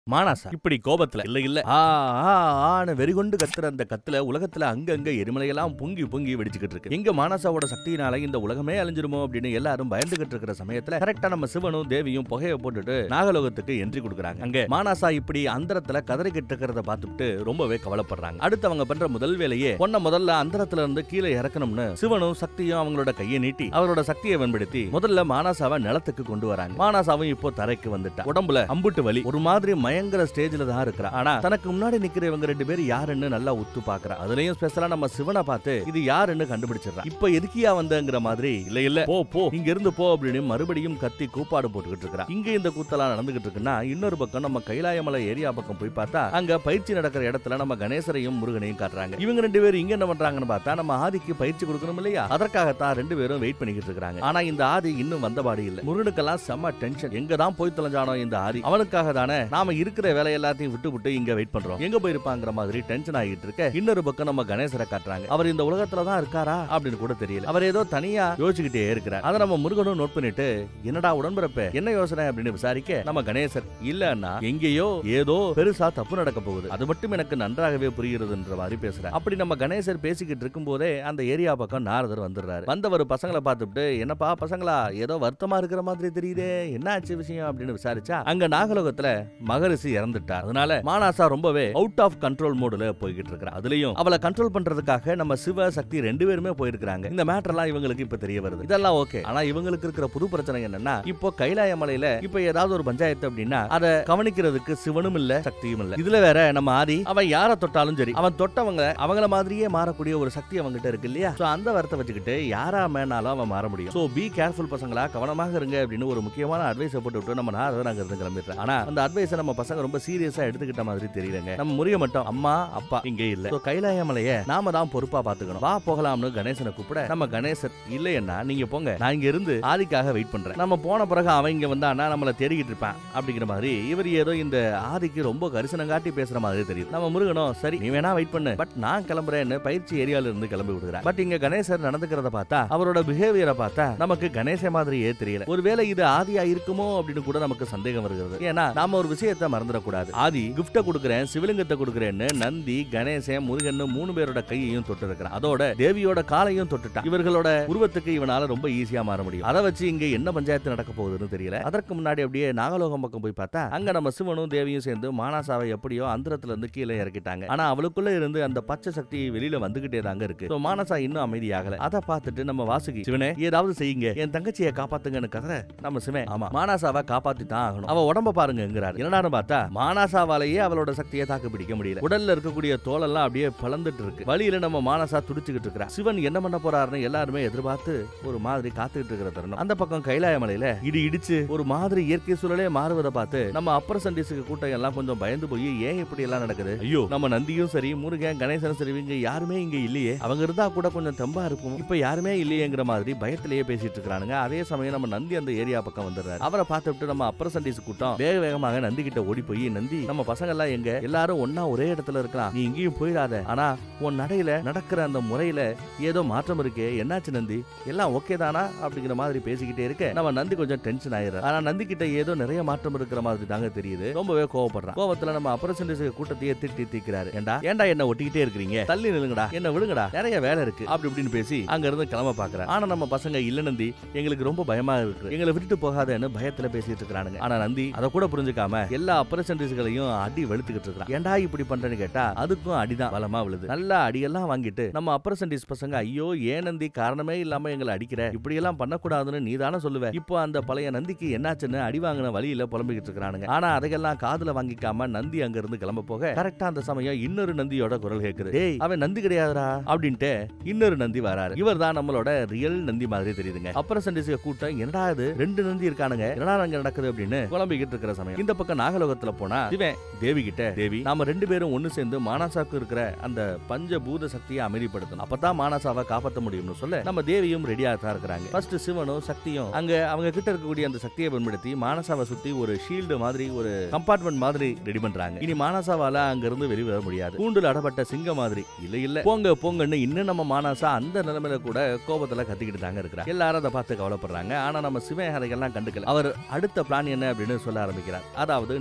மானாசா இப்படி கோபத்துல இல்ல இல்ல ஆ ஆ ஆன வெறிகொண்டு கத்துற அந்த கத்துல உலகத்துல அங்கங்க எரிமலையெல்லாம் பொங்கி பொங்கி வெடிச்சுக்கிட்டு இருக்கு எங்க மானாசாவோட சக்தியினால இந்த உலகமே அழிஞ்சிருமோ அப்படின்னு எல்லாரும் பயந்துகிட்டு இருக்கிற சமயத்துல கரெக்டா நம்ம சிவனும் தேவியும் புகைய போட்டுட்டு நாகலோகத்துக்கு என்ட்ரி கொடுக்குறாங்க அங்க மானாசா இப்படி அந்தரத்துல கதறிக்கிட்டு இருக்கிறத பார்த்துட்டு ரொம்பவே கவலைப்படுறாங்க அடுத்து அவங்க பண்ற முதல் வேலையே பொண்ண முதல்ல அந்தரத்துல இருந்து கீழே இறக்கணும்னு சிவனும் சக்தியும் அவங்களோட கையை நீட்டி அவரோட சக்தியை பயன்படுத்தி முதல்ல மானாசாவை நிலத்துக்கு கொண்டு வராங்க மானாசாவும் இப்போ தரைக்கு வந்துட்டா உடம்புல அம்புட்டு வலி ஒரு மாதிரி மயங்கர ஸ்டேஜ்ல தான் இருக்கிறா ஆனா தனக்கு முன்னாடி நிக்கிற இவங்க ரெண்டு பேரும் யாருன்னு நல்லா உத்து பாக்குறா அதுலயும் ஸ்பெஷலா நம்ம சிவனை பார்த்து இது யாருன்னு கண்டுபிடிச்சிடறா இப்ப எதுக்கியா வந்தங்கிற மாதிரி இல்ல இல்ல போ போ இங்க இருந்து போ அப்படின்னு மறுபடியும் கத்தி கூப்பாடு போட்டுக்கிட்டு இருக்கா இங்க இந்த கூத்தெல்லாம் நடந்துகிட்டு இருக்குன்னா இன்னொரு பக்கம் நம்ம கைலாயமலை ஏரியா பக்கம் போய் பார்த்தா அங்க பயிற்சி நடக்கிற இடத்துல நம்ம கணேசரையும் முருகனையும் காட்டுறாங்க இவங்க ரெண்டு பேரும் இங்க என்ன பண்றாங்கன்னு பார்த்தா நம்ம ஆதிக்கு பயிற்சி கொடுக்கணும் இல்லையா அதற்காகத்தான் ரெண்டு பேரும் வெயிட் பண்ணிக்கிட்டு இருக்காங்க ஆனா இந்த ஆதி இன்னும் வந்தபாடு இல்ல முருகனுக்கெல்லாம் செம்ம டென்ஷன் எங்க தான் போய் தொலைஞ்சானோ இந்த ஆதி அவனுக்காக தானே நாம இருக்கிற வேலை எல்லாத்தையும் விட்டு விட்டு இங்க வெயிட் பண்றோம் எங்க போயிருப்பாங்கிற மாதிரி டென்ஷன் ஆகிட்டு இருக்க இன்னொரு பக்கம் நம்ம கணேசரை காட்டுறாங்க அவர் இந்த உலகத்துல தான் இருக்காரா அப்படின்னு கூட தெரியல அவர் ஏதோ தனியா யோசிச்சுக்கிட்டே இருக்கிறார் அதை நம்ம முருகனும் நோட் பண்ணிட்டு என்னடா உடன்பிறப்ப என்ன யோசனை அப்படின்னு விசாரிக்க நம்ம கணேசர் இல்லன்னா எங்கேயோ ஏதோ பெருசா தப்பு நடக்க போகுது அது மட்டும் எனக்கு நன்றாகவே புரிகிறதுன்ற மாதிரி பேசுறாரு அப்படி நம்ம கணேசர் பேசிக்கிட்டு இருக்கும் போதே அந்த ஏரியா பக்கம் நாரதர் வந்துடுறாரு வந்தவர் பசங்களை பார்த்துட்டு என்னப்பா பசங்களா ஏதோ வருத்தமா இருக்கிற மாதிரி தெரியுதே என்ன ஆச்சு விஷயம் அப்படின்னு விசாரிச்சா அங்க நாகலோகத்துல மகரிஷி இறந்துட்டார் அதனால மானாசா ரொம்பவே அவுட் ஆஃப் கண்ட்ரோல் மோடுல போய்கிட்டு இருக்கா அதுலயும் அவளை கண்ட்ரோல் பண்றதுக்காக நம்ம சிவ சக்தி ரெண்டு பேருமே போயிருக்காங்க இந்த மேட்டர் எல்லாம் இவங்களுக்கு இப்ப தெரிய வருது இதெல்லாம் ஓகே ஆனா இவங்களுக்கு இருக்கிற புது பிரச்சனை என்னன்னா இப்போ கைலாய மலையில இப்போ ஏதாவது ஒரு பஞ்சாயத்து அப்படின்னா அதை கவனிக்கிறதுக்கு சிவனும் இல்ல சக்தியும் இல்ல இதுல வேற நம்ம ஆதி அவன் யார தொட்டாலும் சரி அவன் தொட்டவங்க அவங்கள மாதிரியே மாறக்கூடிய ஒரு சக்தி அவங்கிட்ட இருக்கு இல்லையா சோ அந்த வரத்தை வச்சுக்கிட்டு யாரா மேனாலும் அவன் மாற முடியும் சோ பி கேர்ஃபுல் பசங்களா கவனமாக இருங்க அப்படின்னு ஒரு முக்கியமான அட்வைஸ் போட்டு விட்டு நம்ம நாரதர் அங்க இருந்து கிளம்பிடுறேன் ஆனா அந்த அட்வைஸை நம்ம பசங்க ரொம்ப சீரியஸா எடுத்துக்கிட்ட மாதிரி தெரியலங்க நம்ம முறிய மட்டும் அம்மா அப்பா இங்க இல்ல So, கைலாய மலைய நாம தான் பொறுப்பா பாத்துக்கணும் வா போகலாம்னு கணேசனை கூப்பிட நம்ம கணேசர் இல்லையன்னா நீங்க போங்க நான் இங்க இருந்து ஆதிக்காக வெயிட் பண்றேன் நம்ம போன பிறகு அவன் இங்க வந்தானா நம்மள தேடிக்கிட்டு இருப்பான் அப்படிங்கிற மாதிரி இவர் ஏதோ இந்த ஆதிக்கு ரொம்ப கரிசனம் காட்டி பேசுற மாதிரி தெரியுது நம்ம முருகனும் சரி நீ வேணா வெயிட் பண்ணு பட் நான் கிளம்புறேன்னு பயிற்சி ஏரியால இருந்து கிளம்பி விடுறார் பட் இங்க கணேசர் நடந்துக்கிறத பார்த்தா அவரோட பிஹேவியரை பார்த்தா நமக்கு கணேச மாதிரியே தெரியல ஒருவேளை இது ஆதியா இருக்குமோ அப்படின்னு கூட நமக்கு சந்தேகம் வருகிறது ஏன்னா நாம ஒரு விஷயத்தை மறந்துடக்கூடாது ஆதி கிஃப்ட கொடுக்குறேன் சிவலிங்கத்தை கொடுக்குறேன்னு நந்தி கணேசன் முருகன் மூணு பேரோட கையையும் தொட்டு இருக்கிறான் அதோட தேவியோட காலையும் தொட்டுட்டான் இவர்களோட உருவத்துக்கு இவனால ரொம்ப ஈஸியா மாற முடியும் அதை வச்சு இங்க என்ன பஞ்சாயத்து நடக்க போகுதுன்னு தெரியல அதற்கு முன்னாடி அப்படியே நாகலோகம் பக்கம் போய் பார்த்தா அங்க நம்ம சிவனும் தேவியும் சேர்ந்து மானாசாவை எப்படியோ அந்தரத்துல இருந்து கீழே இறக்கிட்டாங்க ஆனா அவளுக்குள்ள இருந்து அந்த பச்சை சக்தி வெளியில வந்துகிட்டே தாங்க இருக்கு So, மானசா இன்னும் அமைதியாகல அதை பார்த்துட்டு நம்ம வாசுகி சிவனே ஏதாவது செய்யுங்க என் தங்கச்சியை காப்பாத்துங்கன்னு கதற நம்ம சிவன் ஆமா மானாசாவை காப்பாத்தி தான் ஆகணும் அவ உடம்ப பாருங்கிறாரு என்னடான்னு பார்த்தா மானாசாவாலேயே அவளோட சக்தியை தாக்கு பிடிக்க முடியல உடல்ல இருக்கக்கூடிய தோலெல்லாம் அப்படியே பழந்துட்டு இருக்கு வழியில நம்ம மானசா துடிச்சுக்கிட்டு இருக்கிறா சிவன் என்ன பண்ண போறாருன்னு எல்லாருமே எதிர்பார்த்து ஒரு மாதிரி காத்துக்கிட்டு இருக்கிற தருணம் அந்த பக்கம் கைலாய மலையில இடி இடிச்சு ஒரு மாதிரி இயற்கை சூழலே மாறுவதை பார்த்து நம்ம அப்பர் சண்டீஸுக்கு கூட்டம் எல்லாம் கொஞ்சம் பயந்து போய் ஏன் இப்படி எல்லாம் நடக்குது ஐயோ நம்ம நந்தியும் சரி முருகன் கணேசன் சரி இவங்க யாருமே இங்க இல்லையே அவங்க இருந்தா கூட கொஞ்சம் தெம்பா இருக்கும் இப்ப யாருமே இல்லையேங்கிற மாதிரி பயத்திலேயே பேசிட்டு இருக்கானுங்க அதே சமயம் நம்ம நந்தி அந்த ஏரியா பக்கம் வந்துடுறாரு அவரை பார்த்துட்டு நம்ம அப்பர் சண்டீஸ் கூட்டம் வேக வேகமாக நந்தி கிட்ட ஓடி போய் நந்தி நம்ம பசங்க எல்லாம் எங்க எல்லாரும் ஒன்னா ஒரே இடத்துல இருக்கலாம் நீ எங்கேயும் போயிடாத ஆனா உன் நடையில நடக்கிற அந்த முறையில ஏதோ மாற்றம் இருக்கே என்னாச்சு நந்தி எல்லாம் ஓகே தானா அப்படிங்கிற மாதிரி பேசிக்கிட்டே இருக்க நம்ம நந்தி கொஞ்சம் டென்ஷன் ஆயிடுற ஆனா நந்தி கிட்ட ஏதோ நிறைய மாற்றம் இருக்கிற மாதிரி தாங்க தெரியுது ரொம்பவே கோவப்படுறான் கோவத்துல நம்ம அப்ரசன்டேஜ் கூட்டத்தையே திட்டி தீக்கிறாரு ஏண்டா ஏண்டா என்ன ஒட்டிக்கிட்டே இருக்கிறீங்க தள்ளி நில்லுங்கடா என்ன விழுங்கடா நிறைய வேலை இருக்கு அப்படி இப்படின்னு பேசி அங்க இருந்து கிளம்ப பாக்குறேன் ஆனா நம்ம பசங்க இல்ல நந்தி எங்களுக்கு ரொம்ப பயமா இருக்கு எங்களை விட்டுட்டு போகாதன்னு பயத்துல பேசிட்டு இருக்கானுங்க ஆனா நந்தி அதை கூட புரிஞ்சுக்காம எல்லா அப்ரசன்டேஜ்களையும் அடி வெளுத்துக்கிட்டு இருக்கான் ஏன்டா இப்படி பண்றேன்னு கேட்டா அதுக்கும் அடிதான் பலமா விழுது நல்லா அடியெல்லாம் வாங்கிட்டு நம்ம அப்ரசன்டேஜ் பசங்க ஐயோ ஏன் நந்தி காரணமே இல்லாம எங்களை அடிக்கிற இப்படி எல்லாம் பண்ணக்கூடாதுன்னு நீ தானே சொல்லுவ இப்போ அந்த பழைய நந்திக்கு என்னாச்சுன்னு அடி வாங்கின வழியில புலம்பிக்கிட்டு இருக்கானுங்க ஆனா அதையெல்லாம் காதுல வாங்கிக்காம நந்தி அங்க இருந்து கிளம்ப போக கரெக்டா அந்த சமயம் இன்னொரு நந்தியோட குரல் கேக்குது டேய் அவன் நந்தி கிடையாதுடா அப்படின்ட்டு இன்னொரு நந்தி வராரு இவர் தான் நம்மளோட ரியல் நந்தி மாதிரி தெரியுதுங்க அப்புறம் சண்டிஸ கூட்டம் என்னடா இது ரெண்டு நந்தி இருக்கானுங்க என்னடா அங்க நடக்குது அப்படின்னு குழம்பிக்கிட்டு இருக்கிற சமயம் இந்த பக்கம் நாகலோகத்துல போனா இவன் தேவி கிட்ட தேவி நாம ரெண்டு பேரும் ஒண்ணு சேர்ந்து மானாசாக்கு இருக்கிற அந்த பஞ்சபூத சக்தியை அமைதிப்படுத்தணும் அப்பதான் மானாசாவை காப்பாத்த முடியும்னு சொல்ல நம்ம தேவியும் ரெடியா தான் இருக்கிறாங்க ஃபர்ஸ்ட் சிவனும் சக்தியும் அங்க அவங்க கிட்ட இருக்கக்கூடிய அந்த சக்தியை பயன்படுத்தி மானசாவை சுத்தி ஒரு ஷீல்டு மாதிரி ஒரு கம்பார்ட்மெண்ட் மாதிரி ரெடி பண்றாங்க இனி மானசாவால அங்க இருந்து வெளிய வர முடியாது கூண்டுல அடப்பட்ட சிங்கம் மாதிரி இல்ல இல்ல போங்க போங்கன்னு இன்னும் நம்ம மானசா அந்த நிலைமையில கூட கோபத்துல கத்திக்கிட்டு தாங்க இருக்கிறாங்க எல்லாரும் அதை பார்த்து கவலைப்படுறாங்க ஆனா நம்ம சிவன் அதையெல்லாம் கண்டுக்கல அவர் அடுத்த பிளான் என்ன அப்படின்னு சொல்ல ஆரம்பிக்கிறார் அதாவது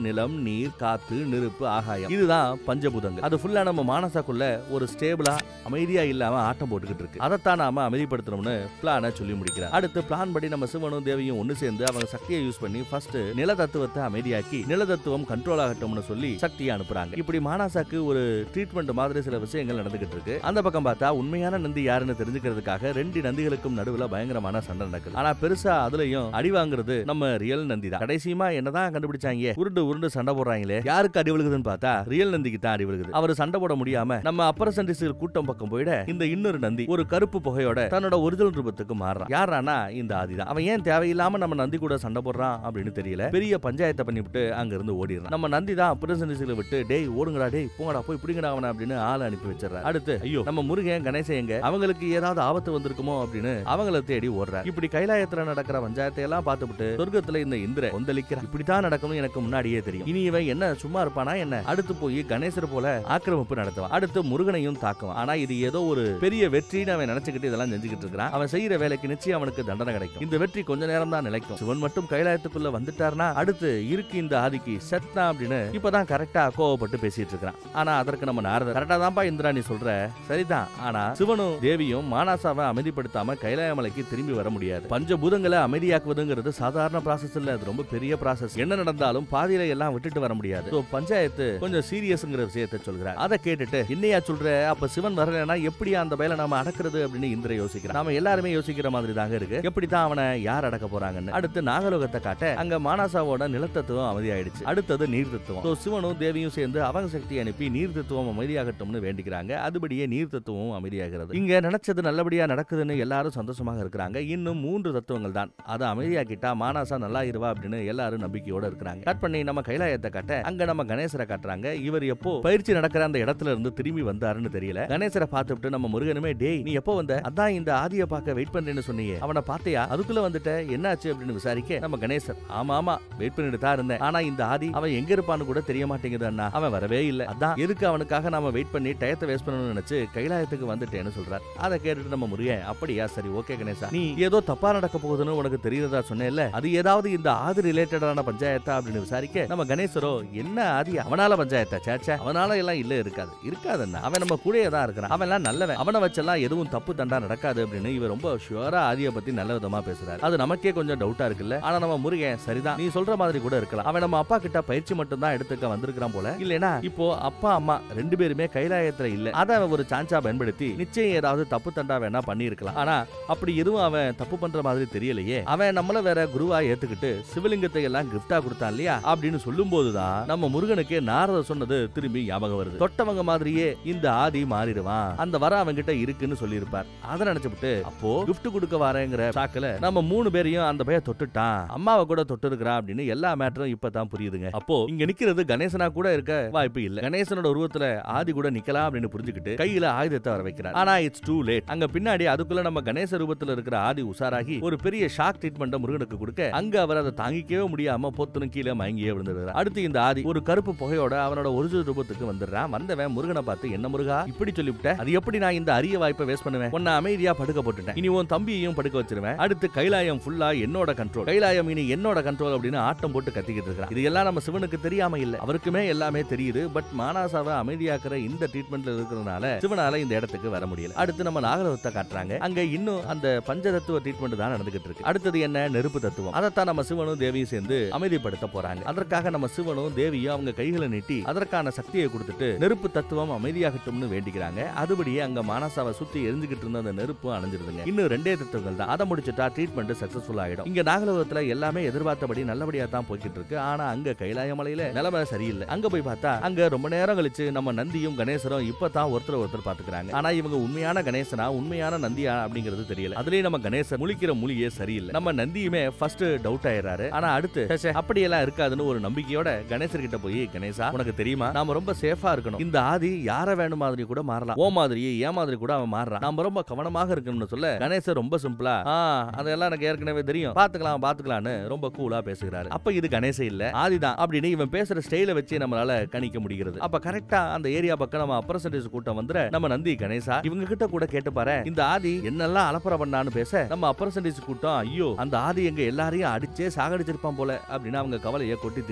நிலம் நீர் காத்து நெருப்பு ஆகாயம் இதுதான் பஞ்சபூதங்கள் அது ஃபுல்லா நம்ம மானசாக்குள்ள ஒரு ஸ்டேபிளா அமைதியா இல்லாம ஆட்டம் போட்டுக்கிட்டு இருக்கு அதைத்தான் நாம அமைதிப்படுத்தணும்னு பிளானை சொல்லி முடிக்கிறார் அடுத்து பிளான் படி நம்ம சிவனும் தேவியும் ஒண்ணு சேர்ந்து அவங்க சக்தியை யூஸ் பண்ணி ஃபர்ஸ்ட் நில தத்துவத்தை அமைதியாக்கி நில தத்துவம் கண்ட்ரோல் ஆகட்டும்னு சொல்லி சக்தியை அனுப்புறாங்க இப்படி மானாசாக்கு ஒரு ட்ரீட்மெண்ட் மாதிரி சில விஷயங்கள் நடந்துகிட்டு இருக்கு அந்த பக்கம் பார்த்தா உண்மையான நந்தி யாருன்னு தெரிஞ்சுக்கிறதுக்காக ரெண்டு நந்திகளுக்கும் நடுவுல பயங்கரமான சண்டை நடக்குது ஆனா பெருசா அதுலயும் அடி வாங்குறது நம்ம ரியல் நந்தி தான் கடைசியமா என்னதான் கண்டுபிடிச்சாங்க உருண்டு உருண்டு சண்டை போடுறாங்களே யாருக்கு அடி விழுகுதுன்னு பார்த்தா ரியல் நந்திக்கு தான் அடி விழுகுது அவர் சண்டை போட முடியாம நம்ம அப்பர் சண்டிஸ்கள் கூட்டம் பக்கம் போயிட இந்த இன்னொரு நந்தி ஒரு கருப்பு புகையோட தன்னோட ஒரிஜினல் ரூபத்துக்கு மாறுறான் யாரானா இந்த ஆதிதான் அவன் ஏன் தேவையில்லாம நம்ம நந்தி கூட சண்டை போடுறான் அப்படின்னு தெரியல பெரிய பஞ்சாயத்தை பண்ணிவிட்டு அங்க இருந்து ஓடிடுறான் நம்ம நந்தி தான் அப்பர் சண்டிஸ்களை விட்டு டேய் ஓடுங்கடா டேய் போங்கடா போய் பிடிங்கடா அவனை அப்படின்னு ஆள் அனுப்பி வச்சிடறாரு அடுத்து ஐயோ நம்ம முருகன் கணேசன் எங்க அவங்களுக்கு ஏதாவது ஆபத்து வந்திருக்குமோ அப்படின்னு அவங்கள தேடி ஓடுறார் இப்படி கைலாயத்துல நடக்கிற பஞ்சாயத்தை எல்லாம் பார்த்துவிட்டு சொர்க்கத்துல இந்த இந்திர கொந்தளிக்கிறான் இப்படித்தான் நடக்கணும் எனக்கு முன்னாடியே தெரியும் இனி இவன் என்ன சும்மா இருப்பானா என்ன அடுத்து போய் கணேசர் போல ஆக்கிரமிப்பு நடத்துவான் அடுத்து முருகனையும் தாக்குவான் ஆனா இது ஏதோ ஒரு பெரிய வெற்றின்னு அவன் நினைச்சுக்கிட்டு இதெல்லாம் செஞ்சுக்கிட்டு இருக்கிறான் அவன் செய்யற வேலைக்கு நிச்சயம் அவனுக்கு தண்டனை கிடைக்கும் இந்த வெற்றி கொஞ்ச நேரம் தான் நிலைக்கும் சிவன் மட்டும் கைலாயத்துக்குள்ள வந்துட்டார்னா அடுத்து இருக்கு இந்த ஆதிக்கு செத்தான் அப்படின்னு இப்பதான் கரெக்டா கோவப்பட்டு பேசிட்டு இருக்கிறான் ஆனா அதற்கு நம்ம நாரதர் கரெக்டா தான்ப்பா இந்திரா நீ சொல்ற சரிதான் ஆனா சிவனும் தேவியும் மானாசாவை அமைதிப்படுத்தாம கைலாயமலைக்கு திரும்பி வர முடியாது பஞ்சபூதங்களை அமைதியாக்குவதுங்கிறது சாதாரண ப்ராசஸ் இல்ல அது ரொம்ப பெரிய ப்ராசஸ் என்ன நடந்தாலும் பாதியில எல்லாம் விட்டுட்டு வர முடியாது So, பஞ்சாயத்து கொஞ்சம் சீரியஸ்ங்கிற விஷயத்தை சொல்கிறார் அதை கேட்டுட்டு என்னையா சொல்ற அப்ப சிவன் வரலனா எப்படி அந்த பயில நாம அடக்குறது அப்படின்னு இந்திர யோசிக்கிறார் நாம எல்லாருமே யோசிக்கிற மாதிரி தாங்க இருக்கு எப்படி தான் அவனை யார் அடக்க போறாங்கன்னு அடுத்து நாகலோகத்தை காட்ட அங்க மானாசாவோட நிலத்தத்துவம் அமைதியாயிடுச்சு அடுத்தது நீர் தத்துவம் So, சிவனும் தேவியும் சேர்ந்து அவங்க சக்தியை அனுப்பி நீர் தத்துவம் அமைதியாகட்டும்னு வேண்டிக்கிறாங்க அதுபடியே நீர் தத்துவமும் அமைதியாகிறது இங்க நினைச்சது நல்லபடியா நடக்குதுன்னு எல்லாரும் சந்தோஷமாக இருக்கிறாங்க இன்னும் மூன்று தத்துவங்கள் தான் அதை அமைதியாக்கிட்டா மானாசா நல்லா இருவா அப்படின்னு எல்லாரும் நம்பிக்கையோட இருக்கிறாங்க கட் பண்ணி நம்ம கைலாயத்தை காட்ட அங்க நம்ம கணேசரை காட்டுறாங்க இவர் எப்போ பயிற்சி நடக்கிற அந்த இடத்துல இருந்து திரும்பி வந்தாருன்னு தெரியல கணேசரை பார்த்துட்டு நம்ம முருகனுமே டேய் நீ எப்போ வந்த அதான் இந்த ஆதிய பார்க்க வெயிட் பண்றேன்னு சொன்னீங்க அவனை பார்த்தையா அதுக்குள்ள வந்துட்ட என்னாச்சு அப்படின்னு விசாரிக்க நம்ம கணேசர் ஆமா ஆமா வெயிட் பண்ணிட்டு தான் இருந்தேன் ஆனா இந்த ஆதி அவன் எங்க இருப்பான்னு கூட தெரிய மாட்டேங்குது அண்ணா அவன் வரவே இல்ல அதான் எதுக்கு அவனுக்காக நாம வெயிட் பண்ணி டயத்தை வேஸ்ட் பண்ணணும்னு நினைச்சு கைலாயத்துக்கு வந்துட்டேன்னு சொல்றார் அதை கேட்டுட்டு நம்ம முருகன் அப்படியா சரி ஓகே கணேசா நீ ஏதோ தப்பா நடக்க போகுதுன்னு உனக்கு தெரியுறதா சொன்னேன்ல அது ஏதாவது இந்த ஆதி ரிலேட்டடான பஞ்சாயத்தா அப்படின்னு விசாரிக்க நம்ம கணேசரோ என்ன ஆதி அவனால பஞ்சாயத்தா சேச்சா அவனால எல்லாம் இல்ல இருக்காது இருக்காதுன்னா அவன் நம்ம கூடயே தான் இருக்கிறான் அவன் எல்லாம் நல்லவன் அவனை வச்செல்லாம் எதுவும் தப்பு தண்டா நடக்காது அப்படின்னு இவர் ரொம்ப ஷுவரா ஆதிய பத்தி நல்ல விதமா பேசுறாரு அது நமக்கே கொஞ்சம் டவுட்டா இருக்குல்ல ஆனா நம்ம முருகன் சரிதான் நீ சொல்ற மாதிரி கூட இருக்கலாம் அவன் நம்ம அப்பா கிட்ட பயிற்சி மட்டும் தான் எடுத்துக்க வந்திருக்கான் போல இல்லனா இப்போ அப்பா அம்மா ரெண்டு பேருமே கைலாயத்துல இல்ல அத அவன் ஒரு சான்ஸா பயன்படுத்தி நிச்சயம் ஏதாவது தப்பு தண்டா வேணா பண்ணியிருக்கலாம் ஆனா அப்படி எதுவும் அவன் தப்பு பண்ற மாதிரி தெரியலையே அவன் நம்மள வேற குருவா ஏத்துக்கிட்டு சிவலிங்கத்தை எல்லாம் கிஃப்டா கொடுத்தான் இல்லையா அப்படின்னு சொல்லும் போதுதான் நம்ம முருகனுக்கு நாரத சொன்னது திரும்பி ஞாபகம் வருது தொட்டவங்க மாதிரியே இந்த ஆதி மாறிடுவான் அந்த வர அவன்கிட்ட இருக்குன்னு சொல்லியிருப்பார் அதை நினைச்சுட்டு அப்போ gift கொடுக்க வரேங்கிற சாக்குல நம்ம மூணு பேரையும் அந்த பையன் தொட்டுட்டான் அம்மாவை கூட தொட்டு இருக்கிறான் அப்படின்னு எல்லா மேட்டரும் இப்பதான் புரியுதுங்க அப்போ இங்க நிக்கிறது கணேசனா கூட இருக்க வாய்ப்பு இல்ல கணேசனோட உருவத்துல ஆதி கூட நிக்கலாம் அப்படின்னு புரிஞ்சுக்கிட்டு கையில ஆயுதத்தை வர வைக்கிறார் ஆனா இட்ஸ் டூ லேட் அங்க பின்னாடி அதுக்குள்ள நம்ம கணேச ரூபத்துல இருக்கிற ஆதி உஷாராகி ஒரு பெரிய ஷாக் ட்ரீட்மெண்ட் முருகனுக்கு கொடுக்க அங்க அவர் அதை தாங்கிக்கவே முடியாம பொத்துன்னு கீழே மயங்கியே விழுந்துடுறார் அடுத்து இந்த ஆதி ஒரு கருப்பு புகையோட அவனோட ஒரிஜினல் ரூபத்துக்கு வந்துடுறான் வந்தவன் முருகனை பார்த்து என்ன முருகா இப்படி சொல்லிவிட்ட அது எப்படி நான் இந்த அரிய வாய்ப்பை வேஸ்ட் பண்ணுவேன் உன்னை அமைதியா படுக்க போட்டுட்டேன் இனி உன் தம்பியையும் படுக்க வச்சிருவேன் அடுத்து கைலாயம் ஃபுல்லா என்னோட கண்ட்ரோல் கைலாயம் இனி என்னோட கண்ட்ரோல் அப்படின்னு ஆட்டம் போட்டு கத்திக்கிட்டு இருக்கான் இது எல்லாம் நம்ம சிவனுக்கு தெரியாம இல்ல அவருக்குமே எல்லாமே தெரியுது பட் மானாசாவை அமைதியாக்குற இந்த ட்ரீட்மெண்ட்ல இருக்கிறதுனால சிவனால இந்த இடத்துக்கு வர முடியல அடுத்து நம்ம நாகரத்தை காட்டுறாங்க அங்க இன்னும் அந்த பஞ்சதத்துவ ட்ரீட்மெண்ட் தான் நடந்துகிட்டு இருக்கு அடுத்தது என்ன நெருப்பு தத்துவம் அதைத்தான் நம்ம சிவனும் தேவியும் சேர்ந்து அமைதிப்படுத்த போறாங்க அதற்காக நம்ம சிவனும் தேவியும் அவங்க கைகளை நீட்டி அதற்கான சக்தியை கொடுத்துட்டு நெருப்பு தத்துவம் அமைதியாகட்டும்னு வேண்டிக்கிறாங்க அதுபடியே அங்க மானசாவை சுத்தி எரிஞ்சுகிட்டு இருந்த அந்த நெருப்பு அணைஞ்சிருதுங்க இன்னும் ரெண்டே தத்துவங்கள் தான் அதை முடிச்சுட்டா ட்ரீட்மெண்ட் சக்சஸ்ஃபுல் ஆயிடும் இங்க நாகலோகத்துல எல்லாமே எதிர்பார்த்தபடி நல்லபடியா தான் போய்கிட்டு இருக்கு ஆனா அங்க கைலாய மலையில நிலைமை சரியில்லை அங்க போய் பார்த்தா அங்க ரொம்ப நேரம் கழிச்சு நம்ம நந்தியும் கணேசரும் இப்பதான் ஒருத்தர் ஒருத்தர் பாத்துக்கிறாங்க ஆனா இவங்க உண்மையான கணேசனா உண்மையான நந்தியா அப்படிங்கிறது தெரியல அதுலயும் நம்ம கணேசர் முழிக்கிற மொழியே சரியில்லை நம்ம நந்தியுமே ஃபர்ஸ்ட் டவுட் ஆயிடுறாரு ஆனா அடுத்து "ச்சே, ச்சே, அப்படியெல்லாம் இருக்காதுன்னு ஒரு நம்பிக்கையோட கணேசர் கிட்ட போய் கணேசா உனக்கு தெரியுமா நாம ரொம்ப சேஃபா இருக்கணும் இந்த ஆதி யார வேணும் மாதிரி கூட மாறலாம் ஓ மாதிரி ஏன் மாதிரி கூட அவன் மாறுறான் நாம ரொம்ப கவனமாக இருக்கணும்னு சொல்ல கணேசர் ரொம்ப சிம்பிளா ஆ அதெல்லாம் எனக்கு ஏற்கனவே தெரியும் பாத்துக்கலாம் பாத்துக்கலாம்னு ரொம்ப கூலா பேசுகிறாரு அப்ப இது கணேச இல்ல ஆதிதான் அப்படின்னு இவன் பேசுற ஸ்டைல வச்சு நம்மளால கணிக்க முடிகிறது அப்ப கரெக்டா அந்த ஏரியா பக்கம் நம்ம அப்பரசன்டேஜ் கூட்டம் வந்துற நம்ம நந்தி கணேசா இவங்க கிட்ட கூட கேட்டு பாரு இந்த ஆதி என்னெல்லாம் அலப்பற பண்ணான்னு பேச நம்ம அப்பரசன்டேஜ் கூட்டம் ஐயோ அந்த ஆதி எங்க எல்லாரையும் அடிச்சே சாகடிச்சிருப்பான் போல அப்படின்னு அவங்க கவலையை கொட்டி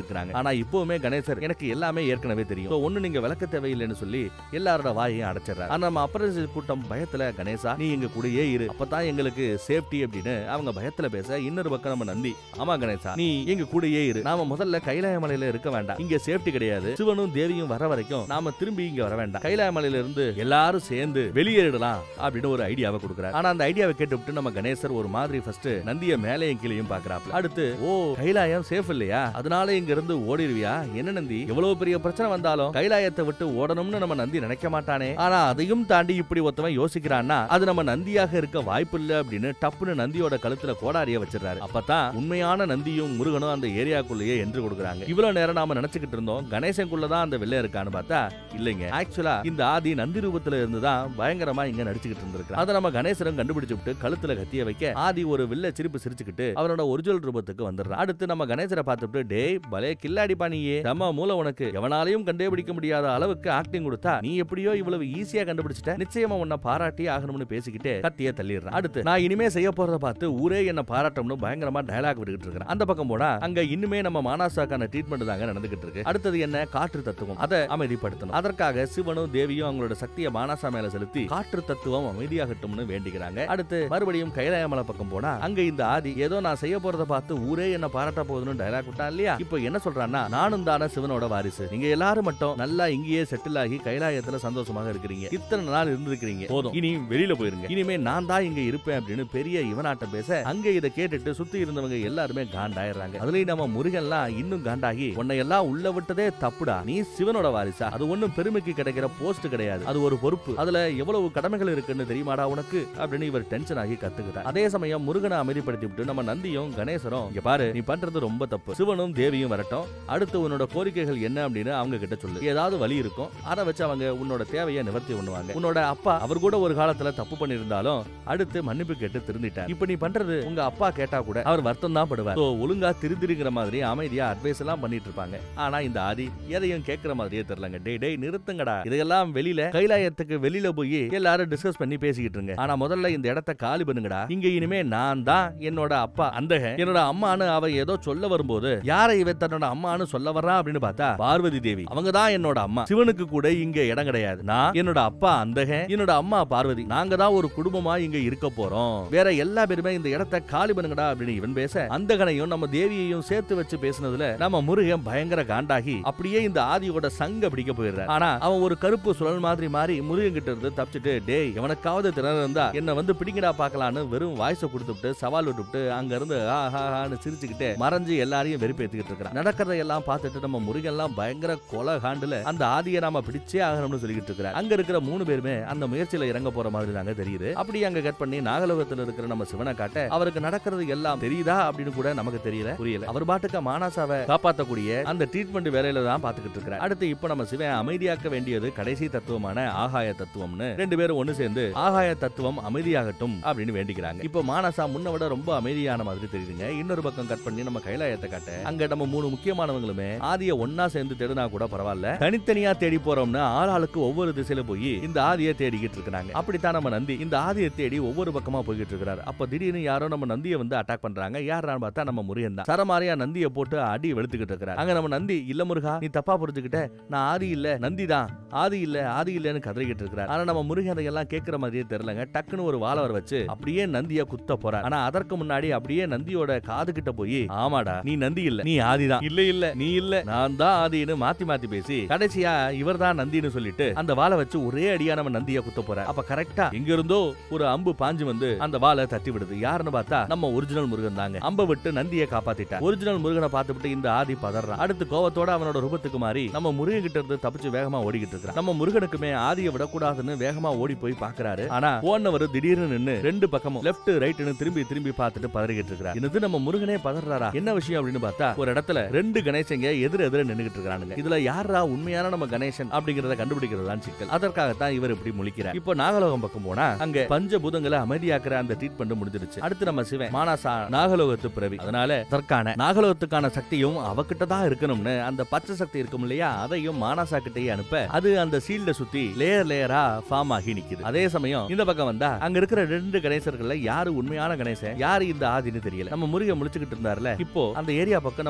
இருக்கிறாங்க ஆனா இப்பவுமே கணேசர் எனக்கு எல்லாமே ஏற்கனவே தெரியும் So, ஒண்ணு நீங்க விளக்க தேவையில்லைன்னு சொல்லி எல்லாரோட வாயையும் அடைச்சிடுறாரு ஆனா நம்ம அப்ரண்டிஸ் கூட்டம் பயத்துல கணேசா நீ எங்க கூடயே இரு அப்பதான் எங்களுக்கு சேஃப்டி அப்படின்னு அவங்க பயத்துல பேச இன்னொரு பக்கம் நம்ம நந்தி ஆமா கணேசா நீ எங்க கூடயே இரு நாம முதல்ல கைலாய மலையில இருக்க வேண்டாம் இங்க சேஃப்டி கிடையாது சிவனும் தேவியும் வர வரைக்கும் நாம திரும்பி இங்க வர வேண்டாம் கைலாய மலையில இருந்து எல்லாரும் சேர்ந்து வெளியேறிடலாம் அப்படின்னு ஒரு ஐடியாவை கொடுக்குறாரு ஆனா அந்த ஐடியாவை கேட்டுவிட்டு நம்ம கணேசர் ஒரு மாதிரி ஃபர்ஸ்ட் நந்திய மேலையும் கீழையும் பாக்குறாப்ல அடுத்து ஓ கைலாயம் சேஃப் இல்லையா அதனால இங்க இருந்து ஓடிடுவியா என்ன நந்தி எவ்வளவு பெரிய பிரச்சனை வந்தாலும் கைலாயத்தை விட்டு ஓடணும்னு நம்ம நந்தி நினைக்க மாட்டானே ஆனா அதையும் தாண்டி இப்படி ஒருத்தவன் யோசிக்கிறான்னா அது நம்ம நந்தியாக இருக்க வாய்ப்பு இல்ல அப்படின்னு டப்புன்னு நந்தியோட கழுத்துல கோடாரிய வச்சிடறாரு அப்பதான் உண்மையான நந்தியும் முருகனும் அந்த ஏரியாக்குள்ளேயே என்று கொடுக்குறாங்க இவ்வளவு நேரம் நாம நினைச்சுக்கிட்டு இருந்தோம் கணேசனுக்குள்ளதான் அந்த வெள்ளை இருக்கான்னு பார்த்தா இல்லைங்க ஆக்சுவலா இந்த ஆதி நந்தி ரூபத்துல இருந்துதான் பயங்கரமா இங்க நடிச்சுக்கிட்டு இருந்திருக்கான் அதை நம்ம கணேசரும் கண்டுபிடிச்சு விட்டு கழுத்துல கத்திய வைக்க ஆதி ஒரு வில்ல சிரிப்பு சிரிச்சுக்கிட்டு அவனோட ஒரிஜினல் ரூபத்துக்கு வந்துடுறான் அடுத்து நம்ம கணேசரை பார்த்துட்டு டேய் பலே கில்லாடி பாணியே செம்ம மூல உனக்கு எவனாலையும் கண்டுபிடிக்க முடியாத அளவுக்கு ஆக்டிங் கொடுத்தா நீ எப்படியோ இவ்வளவு ஈஸியா கண்டுபிடிச்சிட்ட நிச்சயமா உன்னை பாராட்டி ஆகணும்னு பேசிக்கிட்டு கத்திய தள்ளிடுறான் அடுத்து நான் இனிமே செய்ய போறத பார்த்து ஊரே என்ன பாராட்டம்னு பயங்கரமா டயலாக் விட்டுக்கிட்டு இருக்கிறேன் அந்த பக்கம் போனா அங்க இன்னுமே நம்ம மானாசாக்கான ட்ரீட்மெண்ட் தாங்க நடந்துகிட்டு இருக்கு அடுத்தது என்ன காற்று தத்துவம் அதை அமைதிப்படுத்தணும் அதற்காக சிவனும் தேவியும் அவங்களோட சக்தியை மானாசா மேல செலுத்தி காற்று தத்துவம் அமைதியாகட்டும்னு வேண்டிக்கிறாங்க அடுத்து மறுபடியும் கைலாயமலை பக்கம் போனா அங்க இந்த ஆதி ஏதோ நான் செய்ய போறத பார்த்து ஊரே என்ன பாராட்ட போகுதுன்னு டயலாக் விட்டான் இல்லையா இப்போ என்ன சொல்றான்னா நானும் தானே சிவனோட வாரிசு நீங்க எல்லாரும் மட்டும் நல்லா இங்கேயே செட்டில் ஆகி கைலாயத்துல சந்தோஷமாக இருக்கிறீங்க இத்தனை நாள் இருந்திருக்கிறீங்க போதும் இனி வெளியில போயிருங்க இனிமே நான் தான் இங்க இருப்பேன் அப்படின்னு பெரிய இவனாட்டம் பேச அங்க இதை கேட்டுட்டு சுத்தி இருந்தவங்க எல்லாருமே காண்டாயிடுறாங்க அதுலயும் நம்ம முருகன்லாம் இன்னும் காண்டாகி உன்னை எல்லாம் உள்ள விட்டதே தப்புடா நீ சிவனோட வாரிசா அது ஒண்ணும் பெருமைக்கு கிடைக்கிற போஸ்ட் கிடையாது அது ஒரு பொறுப்பு அதுல எவ்வளவு கடமைகள் இருக்குன்னு தெரியுமாடா உனக்கு அப்படின்னு இவர் டென்ஷன் ஆகி கத்துக்கிட்டார் அதே சமயம் முருகனை அமைதிப்படுத்தி விட்டு நம்ம நந்தியும் கணேசரும் இங்க பாரு நீ பண்றது ரொம்ப தப்பு சிவனும் தேவியும் வரட்டும் அடுத்து உன்னோட கோரிக்கைகள் என்ன அப்படின்னு அவங்க கிட்ட சொல்லு ஏதாவது வழி இருக்கும் அதை வச்சு அவங்க உன்னோட தேவையை நிவர்த்தி பண்ணுவாங்க உன்னோட அப்பா அவர் கூட ஒரு காலத்துல தப்பு பண்ணியிருந்தாலும் அடுத்து மன்னிப்பு கேட்டு திருந்திட்டார் இப்ப நீ பண்றது உங்க அப்பா கேட்டா கூட அவர் வருத்தம் தான் படுவார் So, ஒழுங்கா திருந்திருங்கிற மாதிரி அமைதியா அட்வைஸ் எல்லாம் பண்ணிட்டு இருப்பாங்க ஆனா இந்த ஆதி எதையும் கேட்கிற மாதிரியே தெரியலங்க டேய் டேய் நிறுத்துங்கடா இதெல்லாம் வெளியில கைலாயத்துக்கு வெளியில போய் எல்லாரும் டிஸ்கஸ் பண்ணி பேசிக்கிட்டு இருங்க ஆனா முதல்ல இந்த இடத்த காலி பண்ணுங்கடா இங்க இனிமே நான் தான் என்னோட அப்பா அந்தக என்னோட அம்மான்னு அவ ஏதோ சொல்ல வரும்போது யாரை இவ தன்னோட அம்மான்னு சொல்ல வர்றா அப்படின்னு பார்த்தா பார்வதி தேவி அவங்க தான் என்னோட அம்மா சிவனுக்கு கூட இங்க இடம் கிடையாது நான் என்னோட அப்பா அந்தக என்னோட அம்மா பார்வதி நாங்க தான் ஒரு குடும்பமா இங்க இருக்க போறோம் வேற எல்லா பேருமே இந்த இடத்த காலி பண்ணுங்கடா அப்படின்னு இவன் பேச அந்தகனையும் நம்ம தேவியையும் சேர்த்து வச்சு பேசுனதுல நம்ம முருகன் பயங்கர காண்டாகி அப்படியே இந்த ஆதியோட சங்க பிடிக்க போயிடுறாரு ஆனா அவன் ஒரு கருப்பு சுழல் மாதிரி மாறி முருகன் கிட்ட இருந்து தப்பிச்சுட்டு டேய் எவனுக்காவது திறன் இருந்தா என்ன வந்து பிடிங்கடா பார்க்கலான்னு வெறும் வாய்ஸ கொடுத்துட்டு சவால் விட்டுவிட்டு அங்க இருந்து ஆஹான்னு சிரிச்சுக்கிட்டு மறைஞ்சு எல்லாரையும் வெறுப்பேத்திக்கிட்டு இருக்கிறான் நடக்கிறத எல்லாம் பார்த்துட்டு நம்ம முருகன் எல்லாம் பயங்கர கொலை காண்டுல அந்த ஆதியை நாம பிடிச்சே ஆகணும்னு சொல்லிக்கிட்டு இருக்கிறார் அங்க இருக்கிற மூணு பேருமே அந்த முயற்சியில இறங்க போற மாதிரி தாங்க தெரியுது அப்படி அங்க கட் பண்ணி நாகலோகத்துல இருக்கிற நம்ம சிவனை காட்ட அவருக்கு நடக்கிறது எல்லாம் தெரியுதா அப்படின்னு கூட நமக்கு தெரியல புரியல அவர் பாட்டுக்கு மானாசாவை காப்பாத்தக்கூடிய அந்த ட்ரீட்மெண்ட் வேலையில தான் பாத்துக்கிட்டு இருக்கிறார் அடுத்து இப்ப நம்ம சிவன் அமைதியாக்க வேண்டியது கடைசி தத்துவமான ஆகாய தத்துவம்னு ரெண்டு பேரும் ஒண்ணு சேர்ந்து ஆகாய தத்துவம் அமைதியாகட்டும் அப்படின்னு வேண்டிக்கிறாங்க இப்போ மானசா முன்ன விட ரொம்ப அமைதியான மாதிரி தெரியுதுங்க இன்னொரு பக்கம் கட் பண்ணி நம்ம கைலாயத்தை காட்ட அங்க நம்ம மூணு முக்கியமானவங்களுமே ஆதிய ஒன்னா சேர்ந்து தேடினா கூட பரவாயில்ல தனித்தனியா தேடி போறோம்னு ஆள் ஆளுக்கு ஒவ்வொரு திசையில போய் இந்த ஆதியை தேடிக்கிட்டு இருக்காங்க அப்படித்தான் நம்ம நந்தி இந்த ஆதியை தேடி ஒவ்வொரு பக்கமா போய்கிட்டு இருக்கிறாரு அப்ப திடீர்னு யாரோ நம்ம நந்தியை வந்து அட்டாக் பண்றாங்க யாரான்னு பார்த்தா நம்ம முருகன் தான் சரமாரியா நந்தியை போட்டு அடி வெளுத்துக்கிட்டு இருக்கிறார் அங்க நம்ம நந்தி இல்ல முருகா நீ தப்பா புரிஞ்சுக்கிட்ட நான் ஆதி இல்ல நந்தி தான் ஆதி இல்ல ஆதி இல்லன்னு கதறிக்கிட்டு இருக்கிறார் ஆனா நம்ம முருகன் அதையெல்லாம் கேட்கிற மாதிரியே தெரியலங்க டக்குன்னு ஒரு வாழை வர வச்சு அப்படியே நந்திய குத்த போறார் ஆனா அதற்கு முன்னாடி அப்படியே நந்தியோட காது கிட்ட போய் ஆமாடா நீ நந்தி இல்ல நீ ஆதிதான் இல்ல இல்ல நீ இல்ல நான் தான் ஆதின்னு மாத்தி மாத்தி பேசி கடைசியா இவர் தான் நந்தின்னு சொல்லிட்டு அந்த வாழை வச்சு ஒரே அடியா நம்ம நந்திய குத்த போற அப்ப கரெக்டா எங்க இருந்தோ ஒரு அம்பு பாஞ்சு வந்து அந்த வாழை தட்டி விடுது யாருன்னு பார்த்தா நம்ம ஒரிஜினல் முருகன் தாங்க அம்ப விட்டு நந்தியை காப்பாத்திட்டா ஒரிஜினல் முருகனை பார்த்துட்டு இந்த ஆதி பதறான் அடுத்து கோவத்தோட அவனோட ரூபத்துக்கு மாறி நம்ம முருகன் கிட்ட இருந்து தப்பிச்சு வேகமா ஓடிக்கிட்டு இருக்கான் நம்ம முருகனுக்குமே ஆதியை விடக்கூடாதுன்னு வேகமா ஓடி போய் பாக்குறாரு ஆனா போனவர் திடீர்னு நின்னு ரெண்டு பக்கமும் லெஃப்ட் ரைட்னு திரும்பி திரும்பி பார்த்துட்டு பதறிக்கிட்டு இருக்கிறார் என்னது நம்ம முருகனே பதறாரா என்ன விஷயம் அப்படின்னு பார்த்தா ஒரு இடத்துல ரெண்டு கணேசங்க எதிர எதிர நின்னுகிட்டு இருக்கானுங்க இதுல யாரா உண்மையான நம்ம கணேசன் அப்படிங்கறத கண்டுபிடிக்கிறது தான் சிக்கல் அதற்காகத்தான் இவர் இப்படி முழிக்கிறார் இப்போ நாகலோகம் பக்கம் போனா அங்க பஞ்சபூதங்களை அமைதியாக்குற அந்த ட்ரீட்மெண்ட் முடிஞ்சிருச்சு அடுத்து நம்ம சிவன் மானாசா நாகலோகத்து பிறவி அதனால அதற்கான நாகலோகத்துக்கான சக்தியும் அவகிட்ட தான் இருக்கணும்னு அந்த பச்சை சக்தி இருக்கும் இல்லையா அதையும் மானாசா கிட்டயே அனுப்ப அது அந்த சீல்ட சுத்தி லேயர் லேயரா ஃபார்ம் ஆகி நிக்குது அதே சமயம் இந்த பக்கம் வந்தா அங்க இருக்கிற ரெண்டு கணேசர்கள்ல யாரு உண்மையான கணேசன் யாரு இந்த ஆதின்னு தெரியல நம்ம முருகன் முழிச்சுக்கிட்டு இருந்தாருல இப்போ அந்த ஏரியா பக்கம் நம்ம நந்தி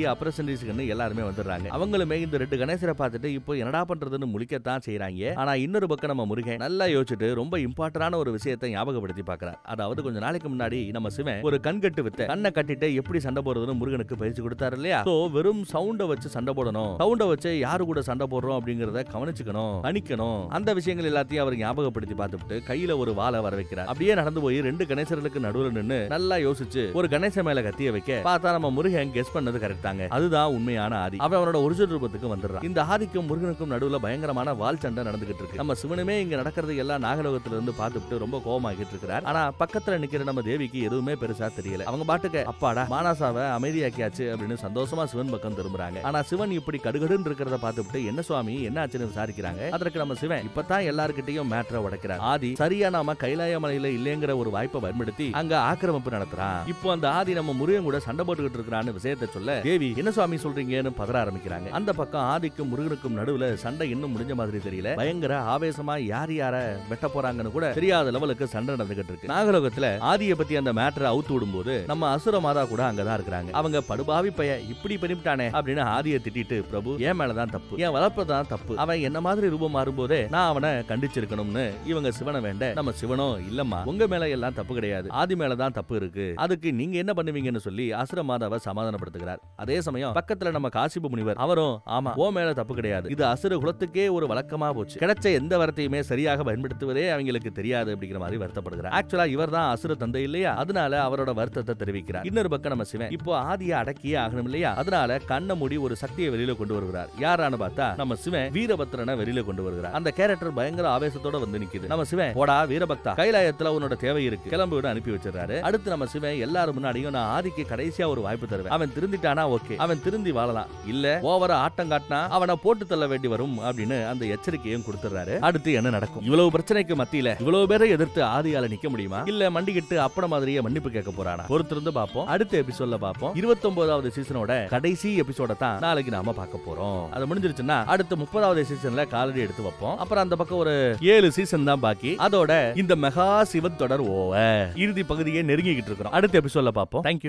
அப்ரசன்டீஸ்க்கு எல்லாருமே வந்துடுறாங்க அவங்களுமே இந்த ரெண்டு கணேசரை பார்த்துட்டு இப்போ என்னடா பண்றதுன்னு முழிக்கத்தான் செய்றாங்க ஆனா இன்னொரு பக்கம் நம்ம முருகன் நல்லா யோசிச்சுட்டு ரொம்ப இம்பார்ட்டன்டான ஒரு விஷயத்தை ஞாபகப்படுத்தி பார்க்கறார் அதாவது கொஞ்ச நாளைக்கு முன்னாடி நம்ம சிவன் ஒரு கண்கட்டு வித்த கண்ணை கட்டிட்டு எப்படி சண்டை போடுறதுன்னு முருகனுக்கு பயிற்சி கொடுத்தாரு இல்லையா சோ வெறும் சவுண்ட வச்சு சண்டை போடணும் சவுண்ட வச்சு யாரு கூட சண்டை போடுறோம் அப்படிங்கறத கவனிச்சுக்கணும் கணிக்கணும் அந்த விஷயங்கள் எல்லாத்தையும் அவர் ஞாபகப்படுத்தி பார்த்துட்டு கையில ஒரு வாளை வர வைக்கிறார் அப்படியே நடந்து போய் ரெண்டு கணேசர்களுக்கு நடுவுல நின்னு நல்லா யோசிச்சு ஒரு கணேச மேல கத்திய வைக்க பார்த்தா நம்ம முருகன் கெஸ் பண்ணது கரெக்ட் தாங்க அதுதான் உண்மையான ஆதி அவன் அவனோட ஒரிஜினல் ரூபத்துக்கு வந்துடுறான் இந்த ஆதிக்கும் முருகனுக்கும் நடுவுல பயங்கரமான வால் சண்டை நடந்துகிட்டு இருக்கு நம்ம சிவனுமே இங்க நடக்கிறது எல்லாம் நாகலோகத்துல இருந்து பார்த்துட்டு ரொம்ப கோவமாகிட்டு இருக்கிறார் ஆனா பக்கத்துல நிக்கிற நம்ம தேவிக்கு எதுவுமே பெருசா தெரியல அவங்க பாட்டுக்கு அப்பாடா மானாசாவை அமைதியாக்கியாச்சு அப்படின்னு சந்தோஷமா சிவன் பக்கம் திரும்புறாங்க ஆனா சிவன் இப்படி கடுகடுன்னு இருக்கிறத பார்த்துட்டு என்ன சுவாமி என்ன ஆச்சுன்னு விசாரிக்கிறாங்க அதற்கு நம்ம சிவன் இப்பதான் எல்லார்கிட்டயும் மேட்ரை உடைக்கிறார் ஆதி சரியா நாம கைலாய மலையில இல்லைங்கிற ஒரு வாய்ப்பை பயன்படுத்தி அங்க ஆக்கிரமிப்பு நடத்துறான் இப்போ அந்த ஆதி நம்ம முருகன் கூட சண்டை போட்டுக்கிட்டு இருக்கிறான்னு விஷயத்தை சொல்ல தேவி என்ன சுவாமி சொல்றீங்கன்னு பதற ஆரம்பிக்கிறாங்க அந்த பக்கம் ஆதிக்கும் முருகனுக்கும் நடுவுல சண்டை இன்னும் முடிஞ்ச மாதிரி தெரியல பயங்கர ஆவேசமா யார் யார வெட்ட போறாங்கன்னு கூட தெரியாத லெவலுக்கு சண்டை நடந்துகிட்டு இருக்கு நாகலோகத்துல ஆதியை பத்தி அந்த மேட்டரை அவுத்து விடும்போது நம்ம அசுர மாதா கூட அங்கதான் இருக்கிறாங்க அவங்க படுபாவி பைய இப்படி பண்ணிவிட்டானே அப்படின்னு ஆதியை திட்டிட்டு பிரபு என் மேலதான் தப்பு என் வளர்ப்பதான் தப்பு அவன் என்ன மாதிரி ரூபம் மாறும்போதே நான் அவனை கண்டிச்சிருக்கணும்னு இவங்க சிவனை வேண்ட நம்ம சிவனோ இல்லம்மா உங்க மேல எல்லாம் தப்பு கிடையாது ஆதி மேலதான் தப்பு இருக்கு அதுக்கு நீங்க என்ன பண்ணுவீங்கன்னு சொல்லி அசுர மாதாவை சமாதானப்படுத்துகிறார் அதே சமயம் பக்கத்துல நம்ம காசிபு முனிவர் அவரும் ஆமா ஓ மேல தப்பு கிடையாது இது அசுர குலத்துக்கே ஒரு வழக்கமா போச்சு கிடைச்ச எந்த வார்த்தையுமே சரியாக பயன்படுத்துவதே அவங்களுக்கு தெரியாது அப்படிங்கிற மாதிரி வருத்தப்படுகிறார் ஆக்சுவலா இவர் தான் அசுர தந்தை இல்லையா அதனால அவரோட வருத்தத்தை தெரிவிக்கிறார் இன்னொரு பக்கம் நம்ம சிவன் இப்போ ஆதியை அடக்கியே ஆகணும் இல்லையா அதனால கண்ணை மூடி ஒரு சக்தியை வெளியில கொண்டு வருகிறார் யாரான்னு பார்த்தா நம்ம சிவன் வீரபத்ரனை வெளியில கொண்டு வருகிறார் அந்த கேரக்டர் பயங்கர ஆவேசத்தோட வந்து நிக்குது நம்ம சிவன் போடா வீரபக்தா கைலாயத்துல உன்னோட தேவை இருக்கு கிளம்புன்னு அனுப்பி வச்சிடறாரு அடுத்து நம்ம சிவன் எல்லாரும் முன்னாடியும் நான் ஆதிக்கு கடைசியா ஒரு வாய்ப்பு தருவேன் அவன் திருந்திட்டானா ஓகே அவன் திருந்தி வாழலாம் இல்ல ஓவரா ஆட்டம் காட்டினா அவனை போட்டு தள்ள வேண்டி வரும் அப்படின்னு அந்த எச்சரிக்கையும் கொடுத்துறாரு அடுத்து என்ன நடக்கும் இவ்வளவு பிரச்சனைக்கு மத்தியில இவ்வளவு பேரை எதிர்த்து ஆதியால நிக்க முடியுமா இல்ல மண்டிக்கிட்டு அப்பட மாதிரியே மன்னிப்பு கேட்க போறானா பொறுத்திருந்து பார்ப்போம் அடுத்த எபிசோட்ல பார்ப்போம் இருபத்தொன்பதாவது சீசனோட கடைசி எபிசோட தான் நாளைக்கு நாம பார்க்க போறோம் அது முடிஞ்சிருச்சுன்னா அடுத்த முப்பதாவது சீசன்ல காலடி எடுத்து வைப்போம் அப்புறம் அந்த பக்கம் ஒரு ஏழு சீசன் தான் பாக்கி அதோட இந்த மெகா சிவத் தொடர் ஓவர் இறுதி பகுதியை நெருங்கிக்கிட்டு இருக்கிறோம் அடுத்த எபிசோட்ல பார்ப்போம் தேங்க்யூ